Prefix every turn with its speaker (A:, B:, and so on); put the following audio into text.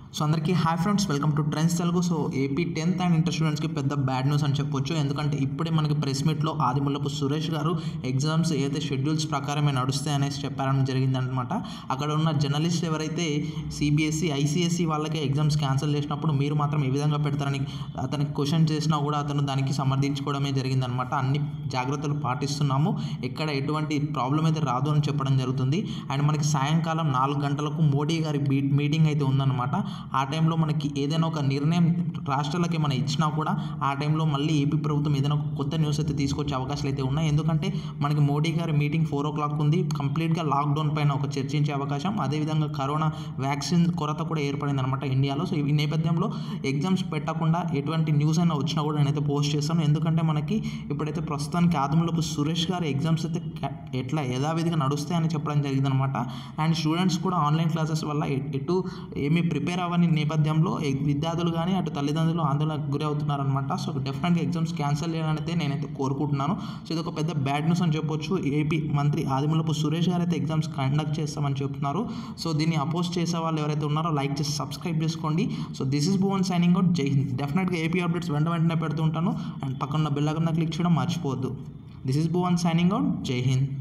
A: so అందరికీ hi friends welcome to Trends Telugu so AP tenth and inter స్టూడెంట్స్కి పెద్ద bad news అని చెప్పొచ్చు ఎందుకంటే ఇప్పుడే మనకి ప్రెస్ మీట్లో ఆదిముల్లపు సురేష్ గారు ఎగ్జామ్స్ ఏదైతే షెడ్యూల్స్ ప్రకారమే నడుస్తాయి అనేసి చెప్పారని జరిగిందనమాట అక్కడ ఉన్న జర్నలిస్ట్ ఎవరైతే సిబిఎస్ఈ ఐసిఎస్ఈ వాళ్ళకే ఎగ్జామ్స్ క్యాన్సిల్ చేసినప్పుడు మీరు మాత్రం ఏ విధంగా పెడతారని అతనికి క్వశ్చన్ చేసినా కూడా అతను దానికి సమర్థించుకోవడమే జరిగిందనమాట అన్ని జాగ్రత్తలు పాటిస్తున్నాము ఎక్కడ ఎటువంటి ప్రాబ్లం అయితే రాదు అని చెప్పడం జరుగుతుంది అండ్ మనకి సాయంకాలం నాలుగు గంటలకు మోడీ గారి బీ మీటింగ్ అయితే ఉందన్నమాట ఆ టైంలో మనకి ఏదైనా ఒక నిర్ణయం రాష్ట్రాలకి మనం ఇచ్చినా కూడా ఆ టైంలో మళ్ళీ ఏపీ ప్రభుత్వం ఏదైనా ఒక కొత్త న్యూస్ అయితే తీసుకొచ్చే అవకాశాలు అయితే ఉన్నాయి ఎందుకంటే మనకి మోడీ గారి మీటింగ్ ఫోర్ ఓ క్లాక్ ఉంది కంప్లీట్గా లాక్డౌన్ పైన ఒక చర్చించే అవకాశం అదేవిధంగా కరోనా వ్యాక్సిన్ కొరత కూడా ఏర్పడింది అనమాట ఇండియాలో సో ఈ నేపథ్యంలో ఎగ్జామ్స్ పెట్టకుండా ఎటువంటి న్యూస్ అయినా వచ్చినా కూడా నేనైతే పోస్ట్ చేస్తాను ఎందుకంటే మనకి ఇప్పుడైతే ప్రస్తుతానికి ఆదిమూలపు సురేష్ గారి ఎగ్జామ్స్ అయితే క- ఎట్లా యథావిధిగా నడుస్తాయని చెప్పడం జరిగిందనమాట అండ్ స్టూడెంట్స్ కూడా ఆన్లైన్ క్లాసెస్ వల్ల ఎ- ఎటు ఏమీ ప్రిపేర్ అవ్వని నేపథ్యంలో ఎ- విద్యార్థులు కానీ అటు తల్లిదండ్రులు ఆందోళనకు గురి అవుతున్నారనమాట సో డెఫినెట్గా ఎగ్జామ్స్ క్యాన్సిల్ చేయాలనైతే నేనైతే కోరుకుంటున్నాను సో ఇది ఒక పెద్ద బ్యాడ్ న్యూస్ అని చెప్పొచ్చు ఏపీ మంత్రి ఆదిమూలపు సురేష్ గారు అయితే ఎగ్జామ్స్ కండక్ట్ చేస్తామని చెప్తున్నారు సో దీన్ని అపోజ్ చేసే వాళ్ళు ఎవరైతే ఉన్నారో లైక్ చేసి సబ్స్క్రైబ్ చేసుకోండి so this is Bhuvan signing out Jai Hind డెఫినెట్గా ఏపీ అప్డేట్స్ వెంట వెంటనే పెడుతూ ఉంటాను అండ్ పక్కన బెల్ ఐకాన్ క్లిక్ చేయడం మర్చిపోవద్దు this is Bhuvan signing out Jai Hind